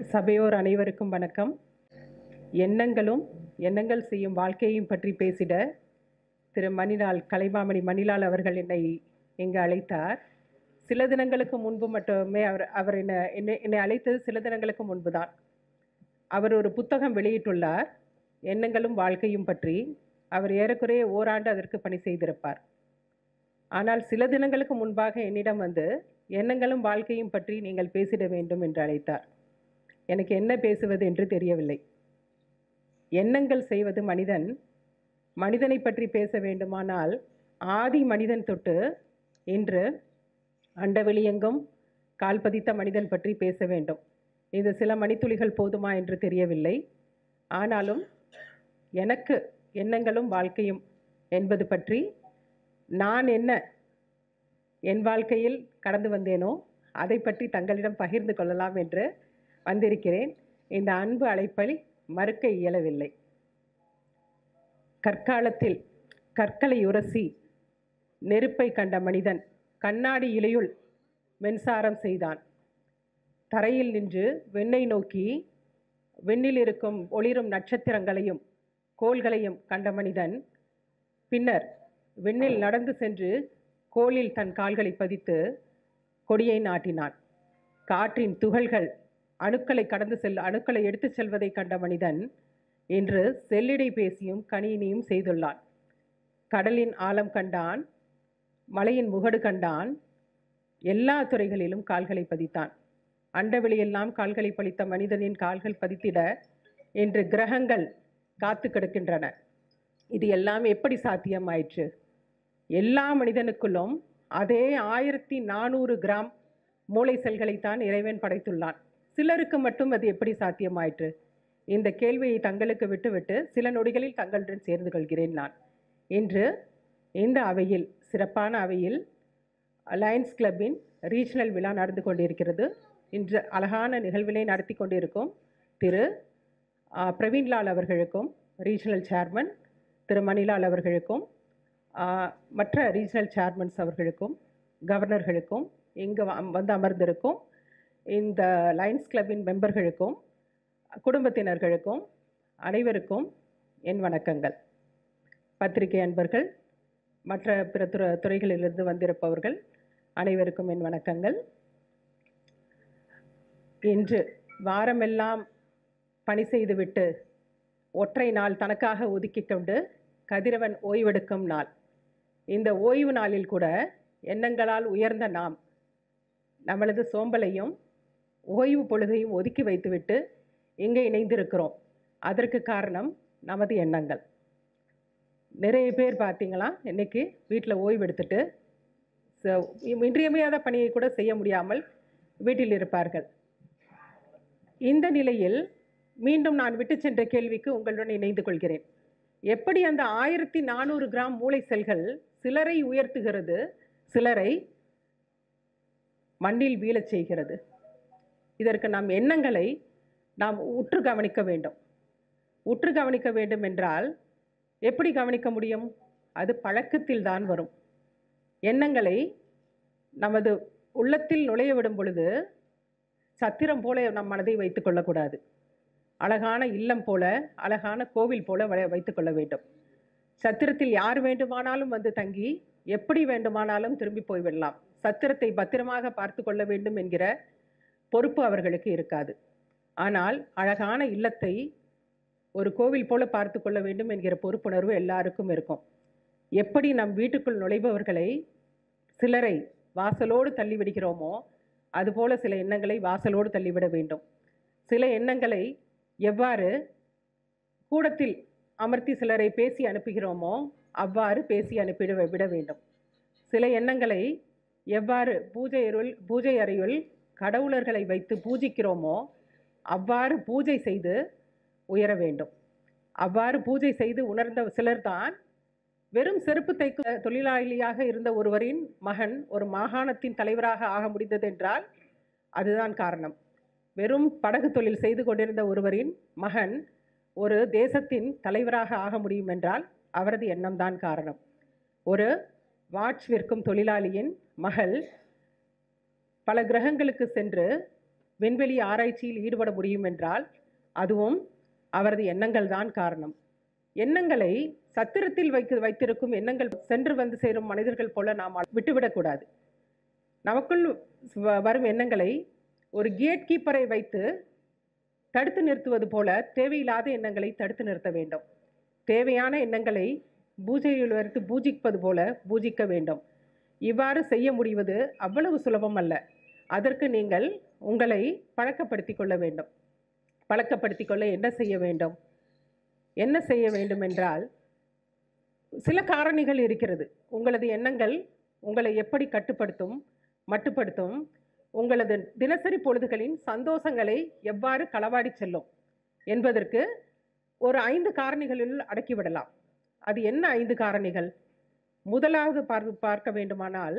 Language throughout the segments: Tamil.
சபையோர் அனைவருக்கும் வணக்கம் எண்ணங்களும் எண்ணங்கள் செய்யும் வாழ்க்கையையும் பற்றி பேசிட திரு மணிலால் கலைமாமணி மணிலால் அவர்கள் என்னை இங்கு அழைத்தார் சில தினங்களுக்கு முன்பு மட்டுமே அவர் அவர் என்னை என்னை என்னை அழைத்தது சில தினங்களுக்கு முன்பு தான் அவர் ஒரு புத்தகம் வெளியிட்டுள்ளார் எண்ணங்களும் வாழ்க்கையும் பற்றி அவர் ஏறக்குறைய ஓராண்டு அதற்கு பணி செய்திருப்பார் ஆனால் சில தினங்களுக்கு முன்பாக என்னிடம் வந்து எண்ணங்களும் வாழ்க்கையும் பற்றி நீங்கள் பேசிட வேண்டும் என்று அழைத்தார் எனக்கு என்ன பேசுவது என்று தெரியவில்லை எண்ணங்கள் செய்வது மனிதன் மனிதனை பற்றி பேச வேண்டுமானால் ஆதி மனிதன் தொட்டு இன்று அண்டவெளியெங்கும் கால் பதித்த மனிதன் பற்றி பேச வேண்டும் இது சில மணித்துளிகள் போதுமா என்று தெரியவில்லை ஆனாலும் எனக்கு எண்ணங்களும் வாழ்க்கையும் என்பது பற்றி நான் என்ன என் வாழ்க்கையில் கடந்து வந்தேனோ அதை பற்றி தங்களிடம் பகிர்ந்து கொள்ளலாம் என்று வந்திருக்கிறேன் இந்த அன்பு அழைப்பை மறுக்க இயலவில்லை கற்காலத்தில் கற்களை உரசி நெருப்பை கண்ட மனிதன் கண்ணாடி இலையுள் மின்சாரம் செய்தான் தரையில் நின்று விண்ணை நோக்கி விண்ணில் இருக்கும் ஒளிரும் நட்சத்திரங்களையும் கோள்களையும் கண்ட மனிதன் பின்னர் விண்ணில் நடந்து சென்று கோளில் தன் கால்களை பதித்து கொடியை நாட்டினான் காற்றின் துகள்கள் அணுக்களை கடந்து செல் அணுக்களை எடுத்துச் செல்வதை கண்ட மனிதன் இன்று செல்லிடை பேசியும் கணினியும் செய்துள்ளான் கடலின் ஆழம் கண்டான் மலையின் முகடு கண்டான் எல்லா துறைகளிலும் கால்களை பதித்தான் அண்டவெளியெல்லாம் கால்களை பழித்த மனிதனின் கால்கள் பதித்திட இன்று கிரகங்கள் காத்து கிடக்கின்றன இது எல்லாம் எப்படி சாத்தியமாயிற்று எல்லா மனிதனுக்குள்ளும் அதே ஆயிரத்தி நானூறு கிராம் மூளை செல்களைத்தான் இறைவன் படைத்துள்ளான் சிலருக்கு மட்டும் அது எப்படி சாத்தியமாயிற்று இந்த கேள்வியை தங்களுக்கு விட்டுவிட்டு சில நொடிகளில் தங்களுடன் சேர்ந்து கொள்கிறேன் நான் இன்று இந்த அவையில் சிறப்பான அவையில் லயன்ஸ் கிளப்பின் ரீஜனல் விழா நடந்து கொண்டிருக்கிறது இன்று அழகான நிகழ்வினை நடத்தி கொண்டிருக்கும் திரு ஆ, பிரவீன்லால் அவர்களுக்கும் ரீஜனல் சேர்மன் திரு மணிலால் அவர்களுக்கும் ஆ, மற்ற ரீஜனல் சேர்மன்ஸ் அவர்களுக்கும் கவர்னர்களுக்கும் இங்கு வ- வந்து அமர்ந்திருக்கும் இந்த லயன்ஸ் கிளப்பின் மெம்பர்களுக்கும் குடும்பத்தினர்களுக்கும் அனைவருக்கும் என் வணக்கங்கள் பத்திரிகை அன்பர்கள் மற்ற பிற துற துறைகளிலிருந்து வந்திருப்பவர்கள் அனைவருக்கும் என் வணக்கங்கள் இன்று வாரமெல்லாம் பணி செய்துவிட்டு ஒற்றை நாள் தனக்காக ஒதுக்கிக் கொண்டு கதிரவன் ஓய்வெடுக்கும் நாள் இந்த ஓய்வு நாளில் கூட எண்ணங்களால் உயர்ந்த நாம் நம்மளது சோம்பலையும் ஓய்வு பொழுதையும் ஒதுக்கி வைத்துவிட்டு இங்கே இணைந்திருக்கிறோம் அதற்கு காரணம் நமது எண்ணங்கள் நிறைய பேர் பார்த்தீங்களா இன்னைக்கு வீட்டில் ஓய்வு எடுத்துட்டு ச- இன்றியமையாத பணியை கூட செய்ய முடியாமல் வீட்டில் இருப்பார்கள் இந்த நிலையில் மீண்டும் நான் விட்டு சென்ற கேள்விக்கு உங்களுடன் இணைந்து கொள்கிறேன் எப்படி அந்த ஆயிரத்தி நானூறு கிராம் மூளை செல்கள் சிலரை உயர்த்துகிறது சிலரை மண்ணில் வீழச் செய்கிறது இதற்கு நாம் எண்ணங்களை நாம் உற்று கவனிக்க வேண்டும் உற்று கவனிக்க வேண்டும் என்றால் எப்படி கவனிக்க முடியும் அது பழக்கத்தில் தான் வரும் எண்ணங்களை நமது உள்ளத்தில் நுழைய விடும் பொழுது சத்திரம் போல நம் மனதை வைத்துக் கொள்ளக்கூடாது அழகான இல்லம் போல அழகான கோவில் போல வ- வைத்துக் கொள்ள வேண்டும் சத்திரத்தில் யார் வேண்டுமானாலும் வந்து தங்கி எப்படி வேண்டுமானாலும் திரும்பி போய்விடலாம் சத்திரத்தை பத்திரமாக பார்த்து கொள்ள வேண்டும் என்கிற பொறுப்பு அவர்களுக்கு இருக்காது ஆனால் அழகான இல்லத்தை ஒரு கோவில் போல பார்த்து கொள்ள வேண்டும் என்கிற பொறுப்புணர்வு எல்லாருக்கும் இருக்கும் எப்படி நம் வீட்டுக்குள் நுழைபவர்களை சிலரை வாசலோடு தள்ளிவிடுகிறோமோ அதுபோல சில எண்ணங்களை வாசலோடு தள்ளிவிட வேண்டும் சில எண்ணங்களை எவ்வாறு கூடத்தில் அமர்த்தி சிலரை பேசி அனுப்புகிறோமோ அவ்வாறு பேசி அனுப்பிட விட வேண்டும் சில எண்ணங்களை எவ்வாறு பூஜை அருள் பூஜை அறையுள் கடவுளர்களை வைத்து பூஜிக்கிறோமோ அவ்வாறு பூஜை செய்து உயர வேண்டும் அவ்வாறு பூஜை செய்து உணர்ந்த சிலர்தான் வெறும் செருப்பு தைக்கும் தொழிலாளியாக இருந்த ஒருவரின் மகன் ஒரு மாகாணத்தின் தலைவராக ஆக முடிந்தது என்றால் அதுதான் காரணம் வெறும் படகு தொழில் செய்து கொண்டிருந்த ஒருவரின் மகன் ஒரு தேசத்தின் தலைவராக ஆக முடியும் என்றால் அவரது எண்ணம்தான் காரணம் ஒரு வாட்ச் விற்கும் தொழிலாளியின் மகள் பல கிரகங்களுக்கு சென்று விண்வெளி ஆராய்ச்சியில் ஈடுபட முடியும் என்றால் அதுவும் அவரது எண்ணங்கள் தான் காரணம் எண்ணங்களை சத்திரத்தில் வைக்க வைத்திருக்கும் எண்ணங்கள் சென்று வந்து சேரும் மனிதர்கள் போல நாம் விட்டுவிடக்கூடாது நமக்குள் வ- வரும் எண்ணங்களை ஒரு கேட் கீப்பரை வைத்து தடுத்து நிறுத்துவது போல தேவையில்லாத எண்ணங்களை தடுத்து நிறுத்த வேண்டும் தேவையான எண்ணங்களை பூஜையில் வைத்து பூஜிப்பது போல பூஜிக்க வேண்டும் இவ்வாறு செய்ய முடிவது அவ்வளவு சுலபம் அல்ல அதற்கு நீங்கள் உங்களை பழக்கப்படுத்திக் கொள்ள வேண்டும் பழக்கப்படுத்திக் கொள்ள என்ன செய்ய வேண்டும் என்ன செய்ய வேண்டும் என்றால் சில காரணிகள் இருக்கிறது உங்களது எண்ணங்கள் உங்களை எப்படி கட்டுப்படுத்தும் மட்டுப்படுத்தும் உங்களது தினசரி பொழுதுகளின் சந்தோஷங்களை எவ்வாறு களவாடி செல்லும் என்பதற்கு ஒரு ஐந்து காரணிகளில் அடக்கிவிடலாம் அது என்ன ஐந்து காரணிகள் முதலாவது பார் பார்க்க வேண்டுமானால்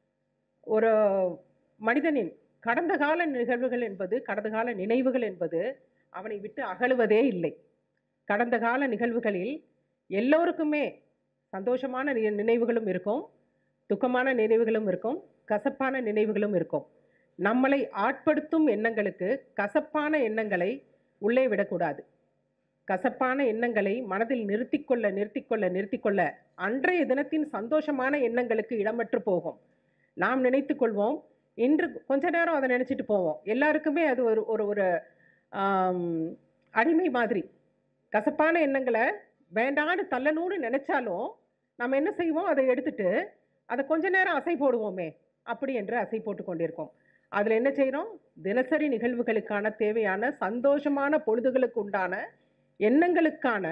ஒரு மனிதனின் கடந்த கால நிகழ்வுகள் என்பது கடந்த கால நினைவுகள் என்பது அவனை விட்டு அகலுவதே இல்லை கடந்த கால நிகழ்வுகளில் எல்லோருக்குமே சந்தோஷமான நி- நினைவுகளும் இருக்கும் துக்கமான நினைவுகளும் இருக்கும் கசப்பான நினைவுகளும் இருக்கும் நம்மளை ஆட்படுத்தும் எண்ணங்களுக்கு கசப்பான எண்ணங்களை உள்ளே விடக்கூடாது கசப்பான எண்ணங்களை மனதில் நிறுத்திக்கொள்ள நிறுத்திக்கொள்ள நிறுத்திக்கொள்ள அன்றைய தினத்தின் சந்தோஷமான எண்ணங்களுக்கு இடமற்று போகும் நாம் நினைத்து கொள்வோம் இன்று கொஞ்ச நேரம் அதை நினச்சிட்டு போவோம் எல்லாருக்குமே அது ஒரு ஒரு ஒரு ஆம், அடிமை மாதிரி கசப்பான எண்ணங்களை வேண்டான்னு தள்ளணும்னு நினைச்சாலும் நம்ம என்ன செய்வோம் அதை எடுத்துட்டு அதை கொஞ்ச நேரம் அசை போடுவோமே அப்படி என்று அசை போட்டு கொண்டிருக்கோம் அதில் என்ன செய்கிறோம் தினசரி நிகழ்வுகளுக்கான தேவையான சந்தோஷமான பொழுதுகளுக்கு உண்டான எண்ணங்களுக்கான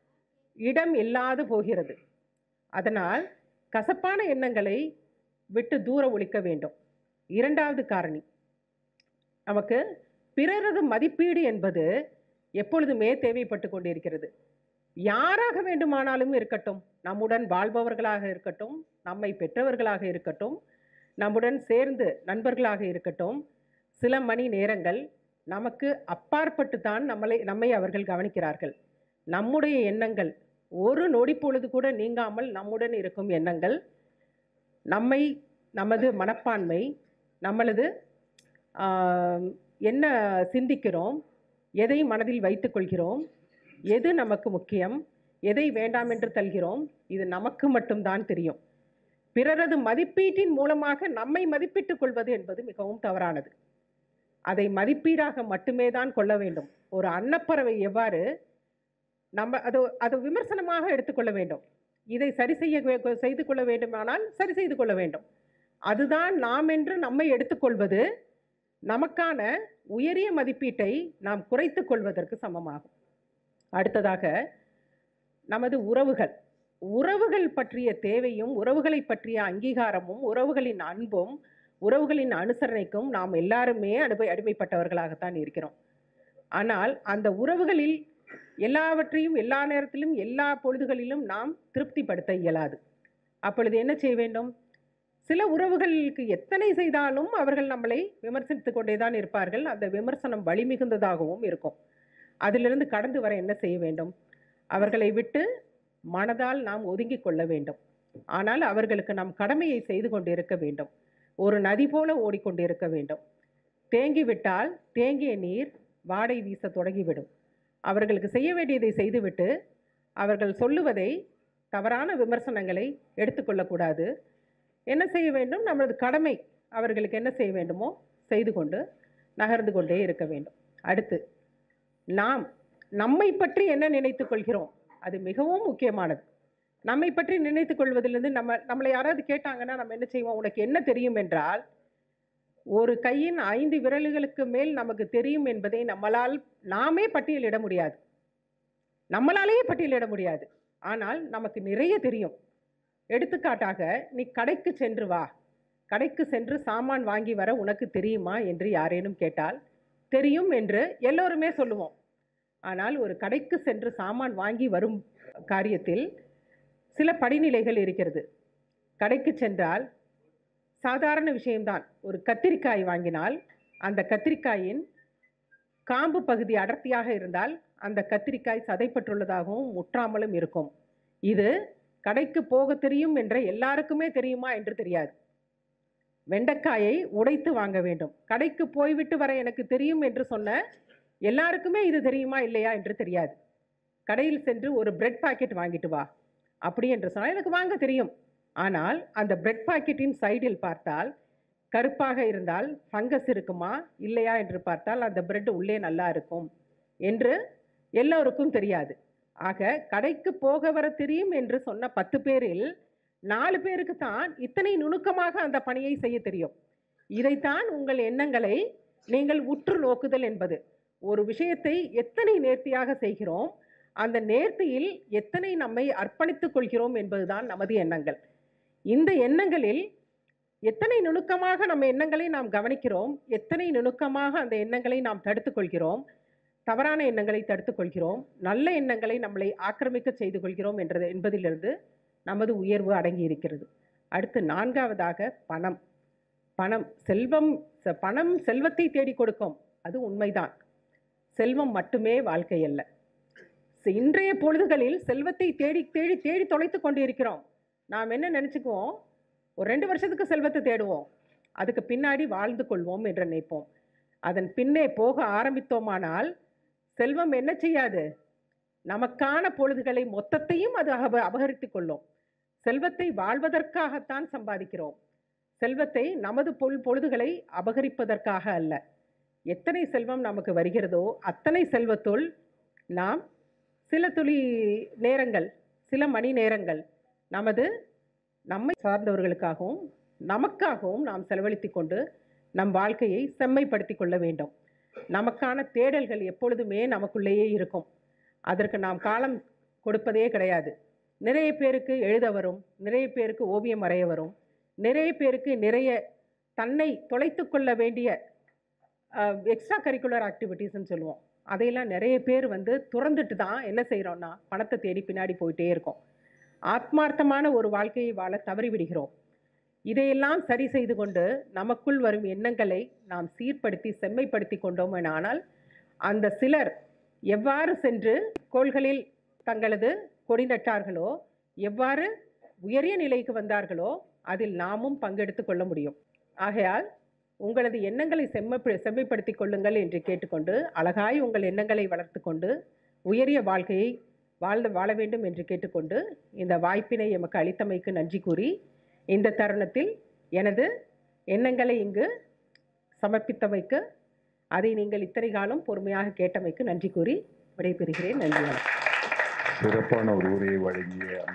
இடம் இல்லாது போகிறது அதனால் கசப்பான எண்ணங்களை விட்டு தூர ஒழிக்க வேண்டும் இரண்டாவது காரணி நமக்கு பிறரது மதிப்பீடு என்பது எப்பொழுதுமே தேவைப்பட்டு கொண்டிருக்கிறது யாராக வேண்டுமானாலும் இருக்கட்டும் நம்முடன் வாழ்பவர்களாக இருக்கட்டும் நம்மை பெற்றவர்களாக இருக்கட்டும் நம்முடன் சேர்ந்து நண்பர்களாக இருக்கட்டும் சில மணி நேரங்கள் நமக்கு அப்பாற்பட்டு தான் நம்மளை நம்மை அவர்கள் கவனிக்கிறார்கள் நம்முடைய எண்ணங்கள் ஒரு நொடி பொழுது கூட நீங்காமல் நம்முடன் இருக்கும் எண்ணங்கள் நம்மை நமது மனப்பான்மை நம்மளது ஆம், என்ன சிந்திக்கிறோம் எதை மனதில் வைத்துக்கொள்கிறோம் எது நமக்கு முக்கியம் எதை வேண்டாம் என்று தல்கிறோம் இது நமக்கு மட்டும்தான் தெரியும் பிறரது மதிப்பீட்டின் மூலமாக நம்மை மதிப்பிட்டுக் கொள்வது என்பது மிகவும் தவறானது அதை மதிப்பீடாக மட்டுமே தான் கொள்ள வேண்டும் ஒரு அன்னப்பறவை எவ்வாறு நம்ம அது அது விமர்சனமாக எடுத்துக்கொள்ள வேண்டும் இதை சரி செய்ய வே- செய்து கொள்ள வேண்டுமானால் சரி செய்து கொள்ள வேண்டும் அதுதான் நாம் என்று நம்மை எடுத்துக்கொள்வது நமக்கான உயரிய மதிப்பீட்டை நாம் குறைத்துக் கொள்வதற்கு சமமாகும் அடுத்ததாக நமது உறவுகள் உறவுகள் பற்றிய தேவையும் உறவுகளை பற்றிய அங்கீகாரமும் உறவுகளின் அன்பும் உறவுகளின் அனுசரணைக்கும் நாம் எல்லாருமே அடிமை அடிமைப்பட்டவர்களாகத்தான் இருக்கிறோம் ஆனால் அந்த உறவுகளில் எல்லாவற்றையும் எல்லா நேரத்திலும் எல்லா பொழுதுகளிலும் நாம் திருப்திப்படுத்த இயலாது அப்பொழுது என்ன செய்ய வேண்டும் சில உறவுகளுக்கு எத்தனை செய்தாலும் அவர்கள் நம்மளை விமர்சித்து கொண்டே தான் இருப்பார்கள் அந்த விமர்சனம் வலிமிகுந்ததாகவும் இருக்கும் அதிலிருந்து கடந்து வர என்ன செய்ய வேண்டும் அவர்களை விட்டு மனதால் நாம் ஒதுங்கிக் கொள்ள வேண்டும் ஆனால் அவர்களுக்கு நாம் கடமையை செய்து கொண்டிருக்க வேண்டும் ஒரு நதி போல ஓடிக்கொண்டிருக்க வேண்டும் தேங்கி விட்டால் தேங்கிய நீர் வாடை வீச தொடங்கிவிடும் அவர்களுக்கு செய்ய வேண்டியதை செய்துவிட்டு அவர்கள் சொல்லுவதை தவறான விமர்சனங்களை எடுத்துக்கொள்ளக்கூடாது என்ன செய்ய வேண்டும் நமது கடமை அவர்களுக்கு என்ன செய்ய வேண்டுமோ செய்து கொண்டு நகர்ந்து கொண்டே இருக்க வேண்டும் அடுத்து நாம் நம்மை பற்றி என்ன நினைத்துக் கொள்கிறோம் அது மிகவும் முக்கியமானது நம்மை பற்றி நினைத்துக் கொள்வதிலிருந்து நம்ம நம்மளை யாராவது கேட்டாங்கன்னா நம்ம என்ன செய்வோம் உனக்கு என்ன தெரியும் என்றால் ஒரு கையின் ஐந்து விரல்களுக்கு மேல் நமக்கு தெரியும் என்பதை நம்மளால் நாமே பட்டியலிட முடியாது நம்மளாலேயே பட்டியலிட முடியாது ஆனால் நமக்கு நிறைய தெரியும் எடுத்துக்காட்டாக நீ கடைக்கு சென்று வா கடைக்கு சென்று சாமான் வாங்கி வர உனக்கு தெரியுமா என்று யாரேனும் கேட்டால் தெரியும் என்று எல்லோருமே சொல்லுவோம் ஆனால் ஒரு கடைக்கு சென்று சாமான் வாங்கி வரும் காரியத்தில் சில படிநிலைகள் இருக்கிறது கடைக்கு சென்றால் சாதாரண விஷயம்தான் ஒரு கத்திரிக்காய் வாங்கினால் அந்த கத்திரிக்காயின் காம்பு பகுதி அடர்த்தியாக இருந்தால் அந்த கத்திரிக்காய் சதைப்பட்டுள்ளதாகவும் முற்றாமலும் இருக்கும் இது கடைக்கு போக தெரியும் என்ற எல்லாருக்குமே தெரியுமா என்று தெரியாது வெண்டைக்காயை உடைத்து வாங்க வேண்டும் கடைக்கு போய்விட்டு வர எனக்கு தெரியும் என்று சொன்ன எல்லாருக்குமே இது தெரியுமா இல்லையா என்று தெரியாது கடையில் சென்று ஒரு பிரெட் பாக்கெட் வாங்கிட்டு வா அப்படி என்று சொன்னால் எனக்கு வாங்க தெரியும் ஆனால் அந்த பிரெட் பாக்கெட்டின் சைடில் பார்த்தால் கருப்பாக இருந்தால் ஃபங்கஸ் இருக்குமா இல்லையா என்று பார்த்தால் அந்த பிரெட் உள்ளே நல்லா இருக்கும் என்று எல்லோருக்கும் தெரியாது ஆக கடைக்கு போக வர தெரியும் என்று சொன்ன பத்து பேரில் நாலு பேருக்கு தான் இத்தனை நுணுக்கமாக அந்த பணியை செய்ய தெரியும் இதைத்தான் உங்கள் எண்ணங்களை நீங்கள் உற்று நோக்குதல் என்பது ஒரு விஷயத்தை எத்தனை நேர்த்தியாக செய்கிறோம் அந்த நேர்த்தியில் எத்தனை நம்மை அர்ப்பணித்துக் கொள்கிறோம் என்பதுதான் நமது எண்ணங்கள் இந்த எண்ணங்களில் எத்தனை நுணுக்கமாக நம்ம எண்ணங்களை நாம் கவனிக்கிறோம் எத்தனை நுணுக்கமாக அந்த எண்ணங்களை நாம் தடுத்துக் கொள்கிறோம் தவறான எண்ணங்களை தடுத்துக் கொள்கிறோம் நல்ல எண்ணங்களை நம்மளை ஆக்கிரமிக்க செய்து கொள்கிறோம் என்றது என்பதிலிருந்து நமது உயர்வு அடங்கி இருக்கிறது அடுத்து நான்காவதாக பணம் பணம் செல்வம் செ- பணம் செல்வத்தை தேடி கொடுக்கும் அது உண்மைதான் செல்வம் மட்டுமே வாழ்க்கை அல்ல செ- இன்றைய பொழுதுகளில் செல்வத்தை தேடி தேடி தேடி தொலைத்து கொண்டு இருக்கிறோம் நாம் என்ன நினச்சிக்குவோம் ஒரு ரெண்டு வருஷத்துக்கு செல்வத்தை தேடுவோம் அதுக்கு பின்னாடி வாழ்ந்து கொள்வோம் என்று நினைப்போம் அதன் பின்னே போக ஆரம்பித்தோமானால் செல்வம் என்ன செய்யாது நமக்கான பொழுதுகளை மொத்தத்தையும் அது அப அபகரித்து கொள்ளும் செல்வத்தை வாழ்வதற்காகத்தான் சம்பாதிக்கிறோம் செல்வத்தை நமது பொல் பொழுதுகளை அபகரிப்பதற்காக அல்ல எத்தனை செல்வம் நமக்கு வருகிறதோ அத்தனை செல்வத்துள் நாம் சில துளி நேரங்கள் சில மணி நேரங்கள் நமது நம்மை சார்ந்தவர்களுக்காகவும் நமக்காகவும் நாம் செலவழித்து கொண்டு நம் வாழ்க்கையை செம்மைப்படுத்தி கொள்ள வேண்டும் நமக்கான தேடல்கள் எப்பொழுதுமே நமக்குள்ளேயே இருக்கும் அதற்கு நாம் காலம் கொடுப்பதே கிடையாது நிறைய பேருக்கு எழுத வரும் நிறைய பேருக்கு ஓவியம் வரைய வரும் நிறைய பேருக்கு நிறைய தன்னை தொலைத்து கொள்ள வேண்டிய எக்ஸ்ட்ரா கரிக்குலர் ஆக்டிவிட்டீஸ்னு சொல்லுவோம் அதையெல்லாம் நிறைய பேர் வந்து துறந்துட்டு தான் என்ன செய்கிறோம்னா பணத்தை தேடி பின்னாடி போயிட்டே இருக்கோம் ஆத்மார்த்தமான ஒரு வாழ்க்கையை வாழ தவறிவிடுகிறோம் இதையெல்லாம் சரி செய்து கொண்டு நமக்குள் வரும் எண்ணங்களை நாம் சீர்படுத்தி செம்மைப்படுத்தி கொண்டோம் ஆனால் அந்த சிலர் எவ்வாறு சென்று கோள்களில் தங்களது கொடி நட்டார்களோ எவ்வாறு உயரிய நிலைக்கு வந்தார்களோ அதில் நாமும் பங்கெடுத்து கொள்ள முடியும் ஆகையால் உங்களது எண்ணங்களை செம்ம செம்மைப்படுத்திக் கொள்ளுங்கள் என்று கேட்டுக்கொண்டு அழகாய் உங்கள் எண்ணங்களை வளர்த்து கொண்டு உயரிய வாழ்க்கையை வாழ்ந்து வாழ வேண்டும் என்று கேட்டுக்கொண்டு இந்த வாய்ப்பினை எமக்கு அளித்தமைக்கு நன்றி கூறி இந்த தருணத்தில் எனது எண்ணங்களை இங்கு சமர்ப்பித்தமைக்கு அதை நீங்கள் இத்தனை காலம் பொறுமையாக கேட்டமைக்கு நன்றி கூறி விடைபெறுகிறேன் நன்றி வணக்கம் சிறப்பான ஒரு உரையை வழங்கிய